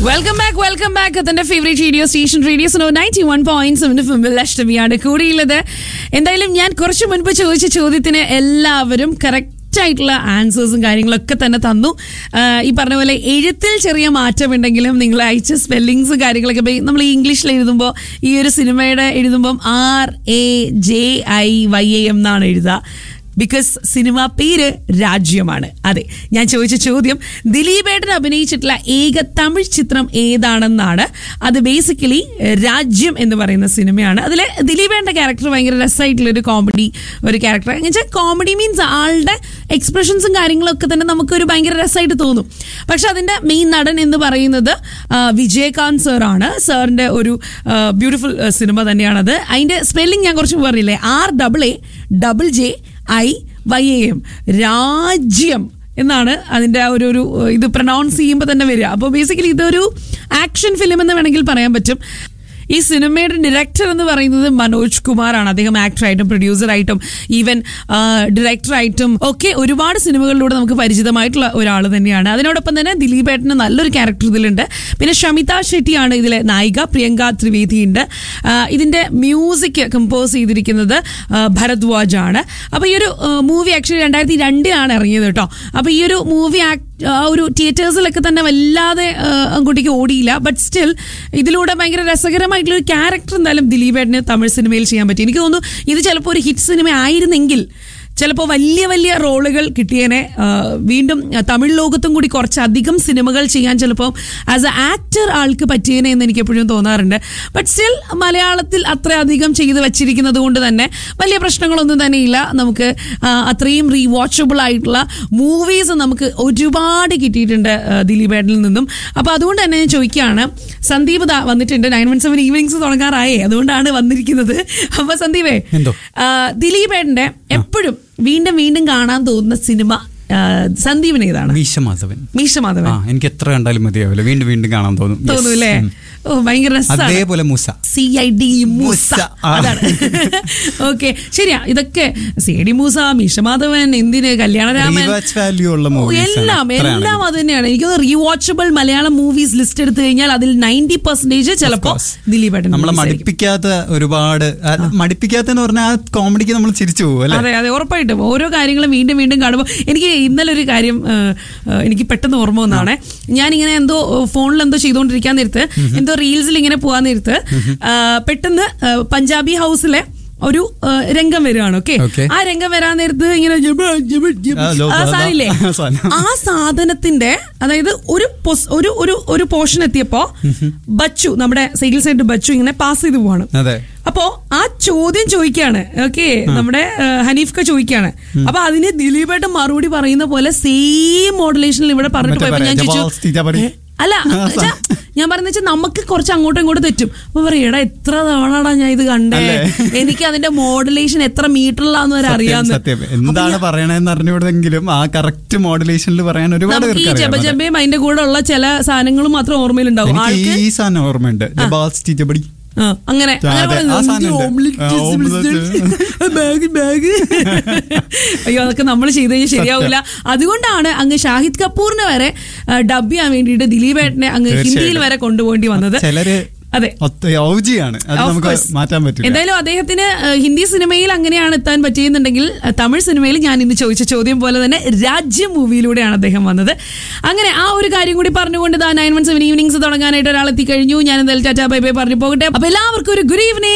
Welcome back welcome back തന്റെ favourite radio station radio സോ ninety one point seven ഫിമിൽ അഷ്ടമിയാണ് കൂടിയുള്ളത് എന്തായാലും ഞാൻ കുറച്ച് മുൻപ് ചോദിച്ച ചോദ്യത്തിന് എല്ലാവരും കറക്റ്റ് ആയിട്ടുള്ള ആൻസേഴ്സും കാര്യങ്ങളൊക്കെ തന്നെ തന്നു ആഹ് ഈ പറഞ്ഞ പോലെ എഴുത്തിൽ ചെറിയ മാറ്റമുണ്ടെങ്കിലും നിങ്ങൾ അയച്ച സ്പെല്ലിങ്സും കാര്യങ്ങളൊക്കെ ഇപ്പൊ ഈ നമ്മൾ ഈ ഇംഗ്ലീഷിൽ എഴുതുമ്പോൾ ഈ ഒരു സിനിമയുടെ എഴുതുമ്പോൾ R A J I Y A M എന്നാണ് എഴുതുക ബിക്കോസ് സിനിമ പേര് രാജ്യമാണ് അതെ ഞാൻ ചോദിച്ച ചോദ്യം ദിലീപേട്ടൻ അഭിനയിച്ചിട്ടുള്ള ഏക തമിഴ് ചിത്രം ഏതാണെന്നാണ് അത് ബേസിക്കലി രാജ്യം എന്ന് പറയുന്ന സിനിമയാണ് അതിൽ ദിലീപേട്ടൻ്റെ ക്യാരക്ടർ ഭയങ്കര രസമായിട്ടുള്ള ഒരു കോമഡി ഒരു ക്യാരക്ടർ എന്ന് വെച്ചാൽ കോമഡി മീൻസ് ആളുടെ എക്സ്പ്രഷൻസും കാര്യങ്ങളൊക്കെ തന്നെ നമുക്കൊരു ഭയങ്കര രസമായിട്ട് തോന്നും പക്ഷെ അതിന്റെ മെയിൻ നടൻ എന്ന് പറയുന്നത് ആ, വിജയകാന്ത് സർ ആണ് സാറിന്റെ ഒരു ബ്യൂട്ടിഫുൾ സിനിമ തന്നെയാണത് അതിന്റെ സ്പെല്ലിംഗ് ഞാൻ കുറച്ച് പറഞ്ഞില്ലേ R double A double J I Y A M രാജ്യം എന്നാണ് അതിന്റെ ആ ഒരു ഒരു ഇത് പ്രൊനൗൺസ് ചെയ്യുമ്പോൾ തന്നെ വരിക അപ്പോൾ ബേസിക്കലി ഇതൊരു ആക്ഷൻ ഫിലിം എന്ന് വേണമെങ്കിൽ പറയാൻ പറ്റും ഈ സിനിമയുടെ ഡയറക്ടർ എന്ന് പറയുന്നത് മനോജ് കുമാറാണ് അദ്ദേഹം ആക്ടറായിട്ടും പ്രൊഡ്യൂസറായിട്ടും ഈവൻ ഡയറക്ടറായിട്ടും ഒക്കെ ഒരുപാട് സിനിമകളിലൂടെ നമുക്ക് പരിചിതമായിട്ടുള്ള ഒരാൾ തന്നെയാണ് അതിനോടൊപ്പം തന്നെ ദിലീപേട്ടന് നല്ലൊരു ക്യാരക്ടർ ഇതിലുണ്ട് പിന്നെ ഷമിത ഷെട്ടിയാണ് ഇതിലെ നായിക പ്രിയങ്ക ത്രിവേദി ഉണ്ട് ആ, ഇതിന്റെ മ്യൂസിക് കമ്പോസ് ചെയ്തിരിക്കുന്നത് ആ, ഭരദ്വാജ് ആണ് അപ്പൊ ഈ ഒരു മൂവി ആക്ച്വലി രണ്ടായിരത്തി രണ്ടിലാണ് ഇറങ്ങിയത് കേട്ടോ അപ്പൊ ഈ ഒരു മൂവി ആ ഒരു തിയേറ്റേഴ്സിലൊക്കെ തന്നെ വല്ലാതെ ആ, അങ്ങോട്ടേക്ക് ഓടിയില്ല ബട്ട് സ്റ്റിൽ ഇതിലൂടെ ഭയങ്കര രസകരമായിട്ടുള്ള ഒരു ക്യാരക്ടർ എന്തായാലും ദിലീപേട്ടന് തമിഴ് സിനിമയിൽ ചെയ്യാൻ പറ്റി എനിക്ക് തോന്നുന്നു ഇത് ചിലപ്പോൾ ഒരു ഹിറ്റ് സിനിമ ആയിരുന്നെങ്കിൽ ചിലപ്പോൾ വലിയ വലിയ റോളുകൾ കിട്ടിയനെ ആ, വീണ്ടും ആ, തമിഴ് ലോകത്തും കൂടി കുറച്ചധികം സിനിമകൾ ചെയ്യാൻ ചിലപ്പോൾ ആസ് എ ആക്ടർ ആൾക്ക് പറ്റിയേനെ എന്ന് എനിക്ക് എപ്പോഴും തോന്നാറുണ്ട് ബട്ട് സ്റ്റിൽ മലയാളത്തിൽ അത്രയധികം ചെയ്ത് വെച്ചിരിക്കുന്നത് കൊണ്ട് തന്നെ വലിയ പ്രശ്നങ്ങളൊന്നും തന്നെ ഇല്ല നമുക്ക് ആ, അത്രയും റീവാച്ചബിൾ ആയിട്ടുള്ള മൂവീസ് നമുക്ക് ഒരുപാട് കിട്ടിയിട്ടുണ്ട് ആ, ദിലീപേട്ടനിൽ നിന്നും അപ്പോൾ അതുകൊണ്ട് തന്നെ ഞാൻ ചോദിക്കുകയാണ് സന്ദീപ് ദാ വന്നിട്ടുണ്ട് നയൻ വൺ സെവൻ ഈവനിങ്സ് തുടങ്ങാറായേ അതുകൊണ്ടാണ് വന്നിരിക്കുന്നത് അപ്പോൾ സന്ദീപേ എന്തോ? ആ, ദിലീപേട്ടന്റെ എപ്പോഴും വീണ്ടും വീണ്ടും കാണാൻ തോന്നുന്ന സിനിമ ആ, സന്ദീപിന് ഏതാണ് മീശ മാധവൻ മീശ മാധവൻ ആ എനിക്ക് എത്ര കണ്ടാലും മതിയാവില്ല വീണ്ടും വീണ്ടും കാണാൻ തോന്നും Yes. തോന്നുന്നു അല്ലേ ഉം. ഓ ഭയങ്കര രസമാണ് അതേപോലെ Moosa C I D Moosa Moosa, ആ. അതാണ് ഓക്കെ ശരിയാ ഇതൊക്കെ C I D Moosa Meesa Madhavan എന്തിന് കല്യാണരാമൻ Rewatch value ഉള്ള ഓ, movies ആണ്. എല്ലാം അത്രയാണ്. എല്ലാം അത് തന്നെയാണ് എനിക്ക് റീവാച്ചബിൾ മലയാളം മൂവീസ് ലിസ്റ്റ് എടുത്തു കഴിഞ്ഞാൽ അതിൽ നയൻറ്റി പെർസെന്റേജ് ചിലപ്പോ course. ദിലീപേട്ടൻ നമ്മളെ movies ആയിരിക്കും. മടിപ്പിക്കാത്ത ഒരുപാട് ആ, മടിപ്പിക്കാത്തെന്ന് പറഞ്ഞാൽ ആ കോമഡിക്ക് നമ്മൾ ചിരിച്ചു പോകും അല്ലെ അതെ അതെ ഉറപ്പായിട്ടും ഓരോ കാര്യങ്ങളും വീണ്ടും വീണ്ടും കാണുമ്പോൾ എനിക്ക് ഇന്നലെ ഒരു കാര്യം ആ, ആ, എനിക്ക് പെട്ടെന്ന് ഓർമ്മ വന്നാണ് ഞാനിങ്ങനെ എന്തോ ഫോണിൽ എന്തോ ചെയ്തുകൊണ്ടിരിക്കാൻ നേരത്ത് എന്തോ റീൽസിൽ ഇങ്ങനെ പോകാൻ നേരത്ത് ആ, പെട്ടെന്ന് ആ, പഞ്ചാബി ഹൗസിലെ ഒരു ആ, രംഗം വരികയാണ് ഓക്കെ Okay. ആ രംഗം വരാൻ നേരത്ത് ഇങ്ങനെ ജബ, ജബ, ജബ, ആ, ലോ, ആ ദാ, ദാ, സാധനമില്ലേ ആ സാധനം. ആ സാധനത്തിന്റെ അതായത് ഒരു പൊസ്- ഒരു ഒരു ഒരു പോർഷൻ എത്തിയപ്പോ ബച്ചു നമ്മുടെ സെയിൽ സൈഡ് ബച്ചു ഇങ്ങനെ പാസ് ചെയ്ത് പോവാണ് അതെ അപ്പോ ആ ചോദ്യം ചോദിക്കാണ് ഓക്കെ നമ്മുടെ ആ, ഹനീഫ്ക ചോദിക്കാണ് അപ്പൊ അതിന് ദിലീപേട്ടൻ മറുപടി പറയുന്ന പോലെ സെയിം മോഡുലേഷനിൽ ഇവിടെ പറഞ്ഞിട്ട് മറ്റേ പോയപ്പോ ഞാൻ പറയാം, ചോദിച്ചു ജവാൽ സ്ഥിതി പറയും. "ഏ, അല്ല ച്ചാ, ഞാൻ പറഞ്ഞ വെച്ചാൽ നമുക്ക് കുറച്ച് അങ്ങോട്ടും ഇങ്ങോട്ടും തെറ്റും അപ്പൊ പറയും എടാ എത്ര തവണടാ ഞാൻ ഇത് കണ്ടേ അല്ലേ? എനിക്ക് അതിന്റെ മോഡുലേഷൻ എത്ര മീറ്ററിലാന്ന് വരെ സത്യം, അറിയാന്ന് സത്യം എന്താണ് പറയണതെന്ന് അറിഞ്ഞുകൂടെങ്കിലും ആ കറക്റ്റ് മോഡുലേഷനിൽ പറയാൻ ഒരുപാട് നമുക്ക് ഈ പേർക്ക് അറിയാം അതെ. ജബജബയും അതിന്റെ കൂടെ ഉള്ള ചില സാധനങ്ങളും മാത്രം ഓർമ്മയിലുണ്ടാവും എനിക്ക് ആൾക്ക് ഈ സാധനം ഓർമ്മയുണ്ട് ജബാൽ സ്ഥിതിപടി ആ, അങ്ങനെ അതെ, അങ്ങനെ ആ പറയുന്നത് സാധനം ഉണ്ട്. ഓംലെറ്റ് ആ, ഓംലെറ്റ്. ബാഗ് ബാഗ് അയ്യോ അതൊക്കെ നമ്മൾ ചെയ്ത് കഴിഞ്ഞാൽ ശരിയാവില്ല അതുകൊണ്ടാണ് അങ്ങ് ഷാഹിദ് കപൂറിനെ വരെ ഡബ് ചെയ്യാൻ വേണ്ടിയിട്ട് ദിലീപേട്ടനെ അങ്ങ് തീർച്ചയായും. ഹിന്ദിയിൽ വരെ കൊണ്ടുപോകേണ്ടി വന്നത് ചിലര് അതെ ഒത്ത- ഔജിയാണ് അത് Of നമുക്ക് course. മാറ്റാൻ പറ്റില്ല എന്തായാലും അദ്ദേഹത്തിന് ഏഹ്, ഹിന്ദി സിനിമയിൽ അങ്ങനെയാണ് എത്താൻ പറ്റിയെന്നുണ്ടെങ്കിൽ ഏഹ്, തമിഴ് സിനിമയിൽ ഞാൻ ഇന്ന് ചോദിച്ച ചോദ്യം പോലെ തന്നെ രാജ്യം മൂവിയിലൂടെയാണ് അദ്ദേഹം വന്നത് അങ്ങനെ ആ ഒരു കാര്യം കൂടി പറഞ്ഞുകൊണ്ട് നയൻ വൺ സെവൻ ഈവനിങ്സ് തുടങ്ങാനായിട്ട് ഒരാൾ എത്തിക്കഴിഞ്ഞു ഞാൻ എന്തായാലും ടാറ്റാ ബൈ ബൈ പറഞ്ഞു പോകട്ടെ അപ്പൊ എല്ലാവർക്കും ഒരു ഗുഡ് ഈവനിങ്